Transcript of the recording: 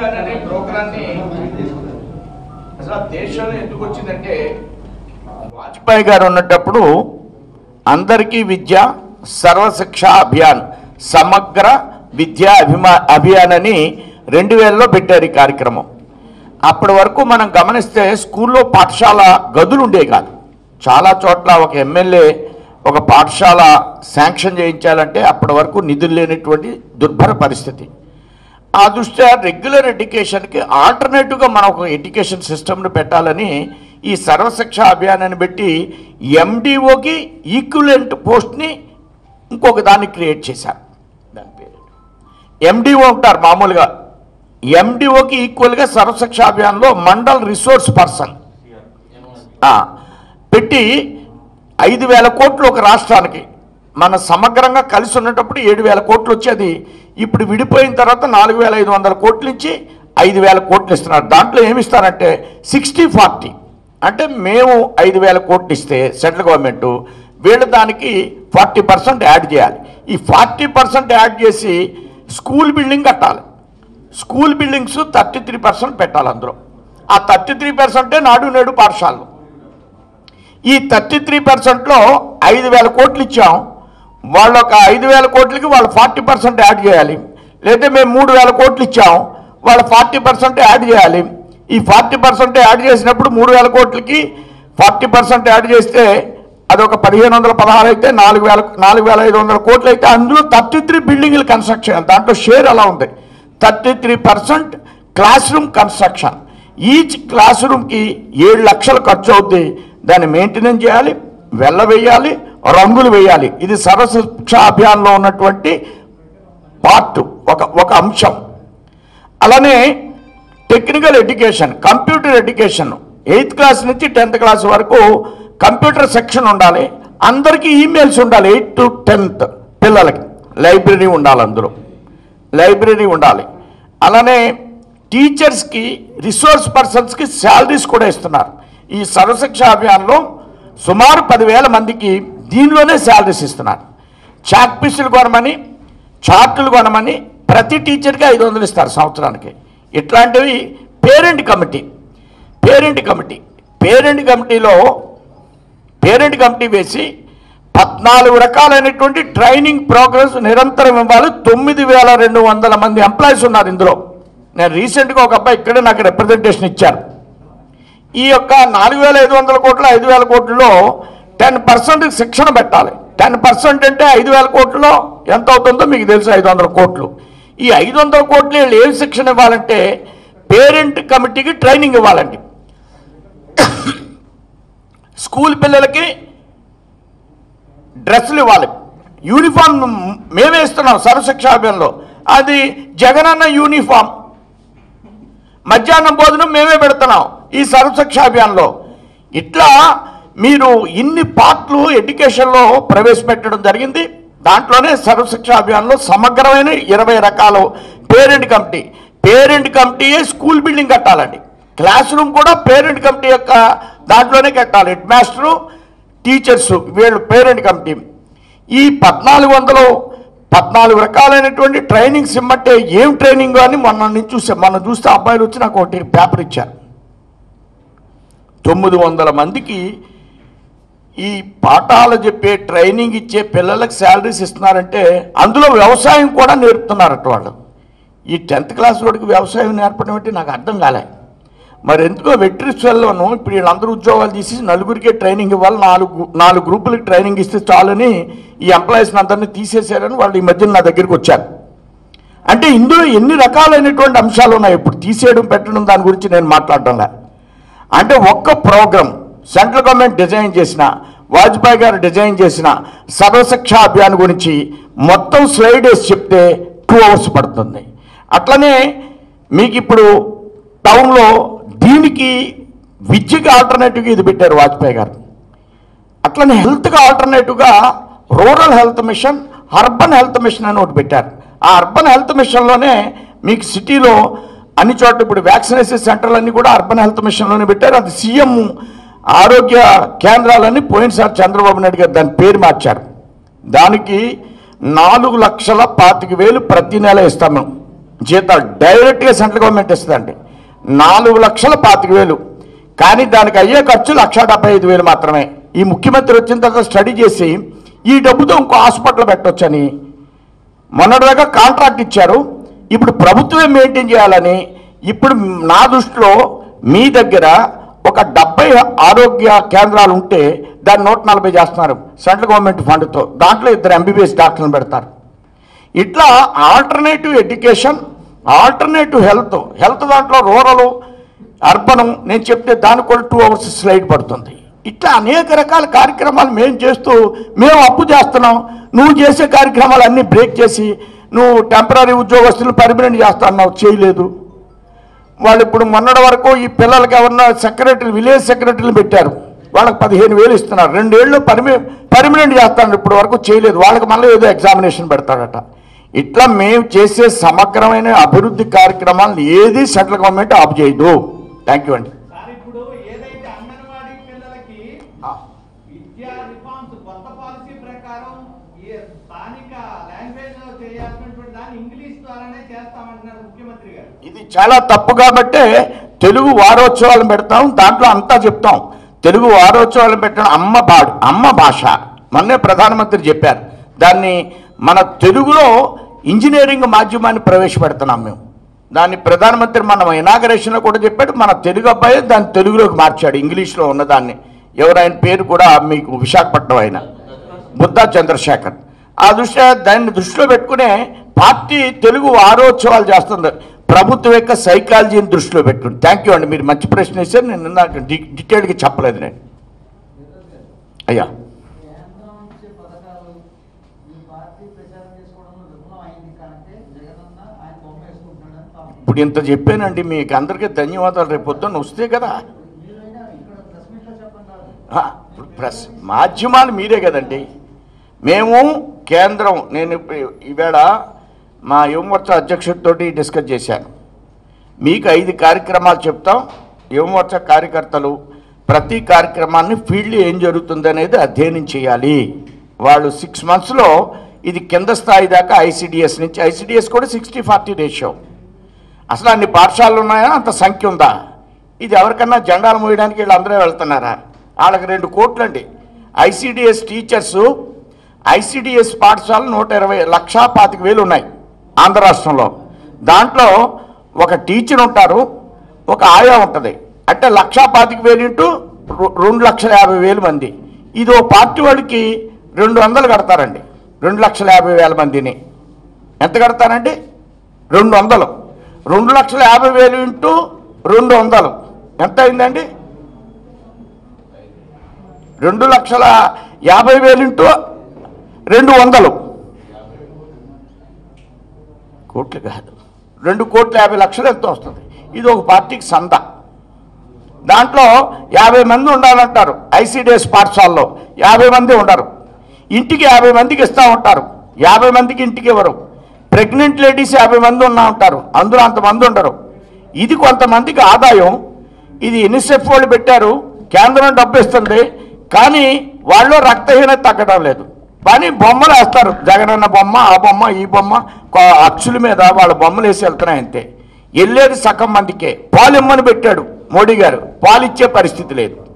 అభియాన్ అనే ప్రోగ్రాన్ని అసలు ఆ దేశంలో ఎందుకు వచ్చిందంటే వాజ్పేయి గారు ఉన్నటప్పుడు అందరికీ విద్య సర్వశిక్ష అభియాన్ సమగ్ర విద్యా అభిమా అభియాన్ అని రెండు వేలలో పెట్టారు ఈ కార్యక్రమం అప్పటి వరకు మనం గమనిస్తే స్కూల్లో పాఠశాల గదులు ఉండేవి కాదు చాలా చోట్ల ఒక ఎమ్మెల్యే ఒక పాఠశాల శాంక్షన్ చేయించాలంటే అప్పటి వరకు నిధులు లేనటువంటి దుర్భర పరిస్థితి ఆ దృష్ట్యా రెగ్యులర్ ఎడ్యుకేషన్కి ఆల్టర్నేటివ్గా మనం ఒక ఎడ్యుకేషన్ సిస్టమ్ను పెట్టాలని ఈ సర్వశిక్ష అభియానాన్ని పెట్టి ఎండిఓకి ఈక్వలెంట్ పోస్ట్ని ఇంకొక దాన్ని క్రియేట్ చేశారు దాని పేరు ఎండిఓ ఉంటారు మామూలుగా ఎండిఓకి ఈక్వల్గా సర్వశిక్ష అభియాన్లో మండల్ రిసోర్స్ పర్సన్ ఆ, పెట్టి ఐదు వేల కోట్లు ఒక రాష్ట్రానికి మన సమగ్రంగా కలిసి ఉన్నటప్పుడు ఏడు వేల కోట్లు వచ్చేది ఇప్పుడు విడిపోయిన తర్వాత నాలుగు వేల ఐదు వందల కోట్లు ఇచ్చి ఐదు వేల కోట్లు ఇస్తున్నారు దాంట్లో ఏమి ఇస్తారంటే సిక్స్టీ ఫార్టీ అంటే మేము ఐదు వేల కోట్లు ఇస్తే సెంట్రల్ గవర్నమెంట్ వీళ్ళు దానికి ఫార్టీ పర్సెంట్ యాడ్ చేయాలి ఈ ఫార్టీ పర్సెంట్ యాడ్ చేసి స్కూల్ బిల్డింగ్ కట్టాలి school buildings thirty three percent పెట్టాలి అందులో ఆ థర్టీ త్రీ పర్సెంటే నాడు నేడు పాఠశాలలు ఈ థర్టీ త్రీ పర్సెంట్లో ఐదు వేల కోట్లు ఇచ్చాం వాళ్ళు ఒక ఐదు వేల కోట్లకి వాళ్ళు ఫార్టీ పర్సెంట్ యాడ్ చేయాలి లేదా మేము మూడు వేల కోట్లు ఇచ్చాం వాళ్ళు ఫార్టీ పర్సెంట్ యాడ్ చేయాలి ఈ ఫార్టీ పర్సెంట్ యాడ్ చేసినప్పుడు మూడు వేల కోట్లకి ఫార్టీ పర్సెంట్ యాడ్ చేస్తే అది ఒక పదిహేను వందల పదహారు అయితే నాలుగు వేల నాలుగు వేల ఐదు వందల కోట్లు అయితే అందులో థర్టీ త్రీ బిల్డింగ్లు కన్స్ట్రక్ట్ చేయాలి దాంట్లో షేర్ అలా ఉంది thirty three percent class room construction each class రూమ్కి ఏడు లక్షలు ఖర్చు అవుద్ది దాన్ని మెయింటెనెన్స్ చేయాలి వెళ్ళ వేయాలి రంగులు వేయాలి ఇది సర్వశిక్ష అభియాన్లో ఉన్నటువంటి పార్ట్ ఒక ఒక అంశం అలానే technical education computer education eighth class నుంచి టెన్త్ క్లాస్ వరకు కంప్యూటర్ సెక్షన్ ఉండాలి అందరికీ ఈమెయిల్స్ ఉండాలి ఎయిత్ టు టెన్త్ పిల్లలకి లైబ్రరీ ఉండాలి అందులో లైబ్రరీ ఉండాలి అలానే టీచర్స్కి రిసోర్స్ పర్సన్స్కి శాలరీస్ కూడా ఇస్తున్నారు ఈ సర్వశిక్ష అభియాన్లో సుమారు పదివేల మందికి దీనిలోనే శాలరీస్ ఇస్తున్నారు చాక్ పీసులు కొనమని చార్టులు కొనమని ప్రతి టీచర్కి ఐదు వందలు ఇస్తారు సంవత్సరానికి ఇట్లాంటివి parent committee parent committee parent కమిటీలో పేరెంట్ కమిటీ వేసి పద్నాలుగు రకాలైనటువంటి ట్రైనింగ్ ప్రోగ్రెస్ నిరంతరం ఇవ్వాలి తొమ్మిది వేల రెండు వందల మంది ఎంప్లాయీస్ ఉన్నారు ఇందులో నేను రీసెంట్గా ఒక అబ్బాయి ఇక్కడే నాకు రిప్రజెంటేషన్ ఇచ్చారు ఈ యొక్క నాలుగు వేల ఐదు వందల కోట్ల ఐదు వేల కోట్లలో టెన్ పర్సెంట్ శిక్షణ పెట్టాలి టెన్ పర్సెంట్ అంటే ఐదు వేల కోట్లలో ఎంత అవుతుందో మీకు తెలుసు ఐదు వందల కోట్లు ఈ ఐదు వందల కోట్లు వీళ్ళు ఏం శిక్షణ ఇవ్వాలంటే పేరెంట్ కమిటీకి ట్రైనింగ్ ఇవ్వాలండి స్కూల్ పిల్లలకి డ్రెస్సులు ఇవ్వాలి యూనిఫామ్ మేమే ఇస్తున్నాం సర్వశిక్ష అభియాన్లో అది జగనన్న యూనిఫామ్ మధ్యాహ్నం భోజనం మేమే పెడుతున్నాం ఈ సర్వశిక్ష అభియాన్లో ఇట్లా మీరు ఇన్ని పార్ట్లు ఎడ్యుకేషన్లో ప్రవేశపెట్టడం జరిగింది దాంట్లోనే సర్వశిక్ష అభియాన్లో సమగ్రమైన ఇరవై రకాలు పేరెంట్ కమిటీ పేరెంట్ కమిటీయే స్కూల్ బిల్డింగ్ కట్టాలండి క్లాస్ రూమ్ కూడా పేరెంట్ కమిటీ యొక్క దాంట్లోనే కట్టాలి హెడ్ మాస్టరు టీచర్స్ వీళ్ళు పేరెంట్ కమిటీ ఈ పద్నాలుగు వందలు పద్నాలుగు రకాలైనటువంటి ట్రైనింగ్స్ ఇమ్మంటే ఏం ట్రైనింగ్ అని మొన్న నుంచి చూసా మొన్న చూస్తే అబ్బాయిలు వచ్చి నాకు ఒకటి పేపర్ ఇచ్చారు తొమ్మిది వందల మందికి ఈ పాఠాలు చెప్పే ట్రైనింగ్ ఇచ్చే పిల్లలకు శాలరీస్ ఇస్తున్నారంటే అందులో వ్యవసాయం కూడా నేర్పుతున్నారట వాళ్ళు ఈ టెన్త్ క్లాస్ వాడికి వ్యవసాయం నేర్పడం అంటే నాకు అర్థం కాలే మరి ఎందుకో వెట్రిస్వెల్లోను ఇప్పుడు వీళ్ళందరూ ఉద్యోగాలు తీసి నలుగురికే ట్రైనింగ్ ఇవ్వాలి నాలుగు నాలుగు గ్రూపులకి ట్రైనింగ్ ఇస్తే చాలని ఈ ఎంప్లాయీస్ని అందరినీ తీసేశారని వాళ్ళు ఈ మధ్యన నా దగ్గరికి వచ్చారు అంటే ఇందులో ఎన్ని రకాలైనటువంటి అంశాలు ఉన్నాయి ఇప్పుడు తీసేయడం పెట్టడం దాని గురించి నేను మాట్లాడడంలే అంటే ఒక్క ప్రోగ్రామ్ సెంట్రల్ గవర్నమెంట్ డిజైన్ చేసిన వాజ్పేయి గారు డిజైన్ చేసిన సర్వశిక్ష అభియాన్ గురించి మొత్తం స్లైడ్ వేసి చెప్తే టూ అవర్స్ పడుతుంది అట్లనే మీకు ఇప్పుడు టౌన్లో దీనికి విద్యకి ఆల్టర్నేటివ్గా ఇది పెట్టారు వాజ్పేయి గారు అట్లనే హెల్త్కి ఆల్టర్నేటివ్గా rural health mission urban health mission అని ఒకటి పెట్టారు ఆ అర్బన్ హెల్త్ మిషన్లోనే మీకు సిటీలో అన్ని చోట్ల ఇప్పుడు వ్యాక్సినేషన్ సెంటర్లన్నీ కూడా అర్బన్ హెల్త్ మిషన్లోనే పెట్టారు అది సీఎం ఆరోగ్య కేంద్రాలన్నీ పోయినసారి చంద్రబాబు నాయుడు గారు దాని పేరు మార్చారు దానికి నాలుగు లక్షల పాతిక వేలు ప్రతి నెల ఇస్తాం మేము జీతాలు డైరెక్ట్గా సెంట్రల్ గవర్నమెంట్ ఇస్తుందండి నాలుగు లక్షల పాతిక వేలు కానీ దానికి అయ్యే ఖర్చు లక్ష డెబ్బై ఐదు వేలు మాత్రమే ఈ ముఖ్యమంత్రి వచ్చిన తర్వాత స్టడీ చేసి ఈ డబ్బుతో ఇంకో హాస్పిటల్ పెట్టొచ్చని మొన్నటిదాకా కాంట్రాక్ట్ ఇచ్చారు ఇప్పుడు ప్రభుత్వమే మెయింటైన్ చేయాలని ఇప్పుడు నా దృష్టిలో మీ దగ్గర ఒక డెబ్బై ఆరోగ్య కేంద్రాలు ఉంటే దాన్ని నూట నలభై చేస్తున్నారు సెంట్రల్ గవర్నమెంట్ ఫండ్తో దాంట్లో ఇద్దరు ఎంబీబీఎస్ డాక్టర్లు పెడతారు ఇట్లా alternative education alternative health health దాంట్లో రూరల్ అర్బన్ నేను చెప్తే దానికి కూడా టూ అవర్స్ స్లైడ్ పడుతుంది ఇట్లా అనేక రకాల కార్యక్రమాలు మేము చేస్తూ మేము అప్పు చేస్తున్నాం నువ్వు చేసే కార్యక్రమాలు అన్నీ బ్రేక్ చేసి నువ్వు టెంపరీ ఉద్యోగస్తులు పర్మనెంట్ చేస్తా అన్నావు చేయలేదు వాళ్ళు ఇప్పుడు మొన్నటి వరకు ఈ పిల్లలకి ఎవరన్నా సెక్రటరీ విలేజ్ సెక్రటరీలు పెట్టారు వాళ్ళకి పదిహేను వేలు ఇస్తున్నారు రెండేళ్ళు పర్మి పర్మనెంట్ చేస్తాను ఇప్పుడు వరకు చేయలేదు వాళ్ళకి మళ్ళీ ఏదో ఎగ్జామినేషన్ పెడతాడట ఇట్లా మేము చేసే సమగ్రమైన అభివృద్ధి కార్యక్రమాలను ఏది సెంట్రల్ గవర్నమెంట్ ఆఫ్ చేయదు థ్యాంక్ యూ అండి సార్ ఇప్పుడు ఏదైతే అంగన్వాడీ పిల్లలకి విద్యా రిఫార్మ్స్ కొత్త పాలసీ ప్రకారం ఈ స్థానిక లాంగ్వేజ్ లో చేయాల్సినటువంటి దాన్ని ఇంగ్లీష్ ద్వారానే చేస్తామంటున్నారు ముఖ్యమంత్రి గారు ఇది చాలా తప్పు కాబట్టే తెలుగు వారోత్సవాలు పెడతాం దాంట్లో అంతా చెప్తాం తెలుగు వారోత్సవాలు పెట్టడం అమ్మ పాడు అమ్మ భాష మొన్నే ప్రధానమంత్రి చెప్పారు దాన్ని మన తెలుగులో ఇంజనీరింగ్ మాధ్యమాన్ని ప్రవేశపెడుతున్నాం మేము దాన్ని ప్రధానమంత్రి మన ఇనాగరేషన్లో కూడా చెప్పాడు మన తెలుగు అబ్బాయి దాన్ని తెలుగులోకి మార్చాడు ఇంగ్లీష్లో ఉన్నదాన్ని ఎవరైన పేరు కూడా మీకు విశాఖపట్నం ఆయన బుద్ధా చంద్రశేఖర్ ఆ దృష్ట్యా దాన్ని దృష్టిలో పెట్టుకునే పార్టీ తెలుగు వారోత్సవాలు చేస్తుంది ప్రభుత్వం యొక్క సైకాలజీని దృష్టిలో పెట్టుకుని థ్యాంక్ యూ అండి మీరు మంచి ప్రశ్న వేశారు నేను ఇందాక డి- డీటెయిల్గా చెప్పలేదు నేను అయ్యా కేంద్రం ఇచ్చే పథకాలు ఈ పార్టీ ప్రచారం చేసుకోవడంలో విఫలం అయింది కనుక జగనన్న ఆయన బొమ్మ వేసుకుంటున్నాడని పాపం ఇప్పుడు ఇంత చెప్పానండి మీకు అందరికీ ధన్యవాదాలు రేపు పొద్దున్న వస్తే కదా మీరైనా ఇక్కడ ప్రెస్ మీట్లో చెప్పండి కాదు ఆ, ఇప్పుడు ప్రెస్ మాధ్యమాలు మీరే కదండి మేము కేంద్రం నేను ఇప్పుడు ఈవేళ మా యువమోర్చా అధ్యక్షుడితోటి డిస్కస్ చేశాను మీకు ఐదు కార్యక్రమాలు చెప్తాం యువమోర్చా కార్యకర్తలు ప్రతి కార్యక్రమాన్ని ఫీల్డ్ ఏం జరుగుతుంది అనేది అధ్యయనం చేయాలి వాళ్ళు సిక్స్ మంత్స్లో ఇది కింద స్థాయి దాకా ఐసిడిఎస్ నుంచి ఐసిడిఎస్ కూడా సిక్స్టీ ఫార్టీ రేషియో అసలు అన్ని పాఠశాలలు ఉన్నాయా అంత సంఖ్య ఉందా ఇది ఎవరికన్నా జెండాలు మోయడానికి వీళ్ళు అందరూ వెళ్తున్నారా వాళ్ళకి రెండు కోట్లు అండి ఐసిడిఎస్ టీచర్సు ఐసిడిఎస్ పాఠశాలలు నూట ఇరవై లక్షా పాతిక వేలు ఉన్నాయి ఆంధ్ర రాష్ట్రంలో దాంట్లో ఒక టీచర్ ఉంటారు ఒక ఆయా ఉంటుంది అంటే లక్షా పాతిక వేలు ఇంటూ రు- రెండు లక్షల యాభై వేలు మంది ఇది ఓ పార్టీ వాడికి రెండు వందలు కడతారండి రెండు లక్షల యాభై వేల మందిని ఎంత కడతారండి రెండు వందలు రెండు లక్షల యాభై వేలు ఇంటూ రెండు వందలు ఎంత అయిందండి రెండు లక్షల యాభై వేలు ఇంటూ రెండు వందలు కోట్లు కాదు రెండు కోట్ల యాభై లక్షలు ఎంత వస్తుంది ఇది ఒక పార్టీకి సంద దాంట్లో యాభై మంది ఉండాలంటారు ఐసీడీఎస్ పాఠశాలలో యాభై మంది ఉండరు ఇంటికి యాభై మందికి ఇస్తూ ఉంటారు యాభై మందికి ఇంటికి ఇవ్వరు ప్రెగ్నెంట్ లేడీస్ యాభై మంది ఉన్నా ఉంటారు అందులో అంతమంది ఉండరు ఇది కొంతమందికి ఆదాయం ఇది యునిసెఫ్ వాళ్ళు పెట్టారు కేంద్రం డబ్బు ఇస్తుంది కానీ వాళ్ళు రక్తహీనత తగ్గడం లేదు కానీ బొమ్మలు వేస్తారు జగనన్న బొమ్మ ఆ బొమ్మ ఈ బొమ్మ కొ- అచ్చుల మీద వాళ్ళ బొమ్మలు వేసి వెళ్తున్నాయి అంతే వెళ్ళేది సగం మందికే పాలు ఇమ్మని పెట్టాడు మోడీ గారు పాలు ఇచ్చే పరిస్థితి లేదు